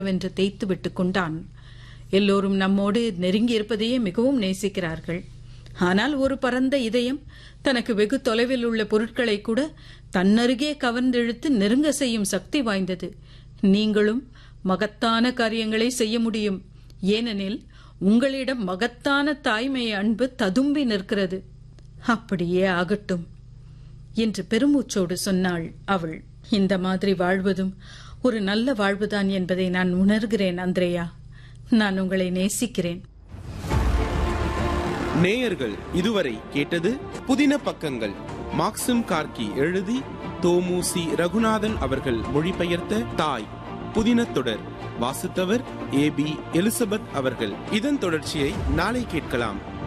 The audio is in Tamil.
வென்று தேய்த்து விட்டு கொண்டான் எல்லோரும் நம்மோடு நெருங்கி இருப்பதையே மிகவும் நேசிக்கிறார்கள் ஆனால் ஒரு பரந்த இதயம் தனக்கு வெகு தொலைவில் உள்ள பொருட்களை கூட தன்னருகே கவர்ந்தெழுத்து நெருங்க செய்யும் சக்தி வாய்ந்தது நீங்களும் மகத்தான காரியங்களை செய்ய முடியும் ஏனெனில் உங்களிடம் மகத்தான தாய்மை அன்பு ததும்பி நிற்கிறது அப்படியே ஆகட்டும் என்று பெருமூச்சோடு சொன்னாள் அவள் இந்த மாதிரி வாழ்வதும் ஒரு நல்ல வாழ்வுதான் என்பதை நான் உணர்கிறேன் அந்திரேயா நான் உங்களை நேசிக்கிறேன் நேயர்கள் இதுவரை கேட்டது புதின பக்கங்கள் மாக்சிம் கார்கி எழுதி தோமுசி ரகுநாதன் அவர்கள் மொழிபெயர்த்த தாய் புதின தொடர் வாசித்தவர் ஏ பி எலிசபெத் அவர்கள் இதன் தொடர்ச்சியை நாளை கேட்கலாம்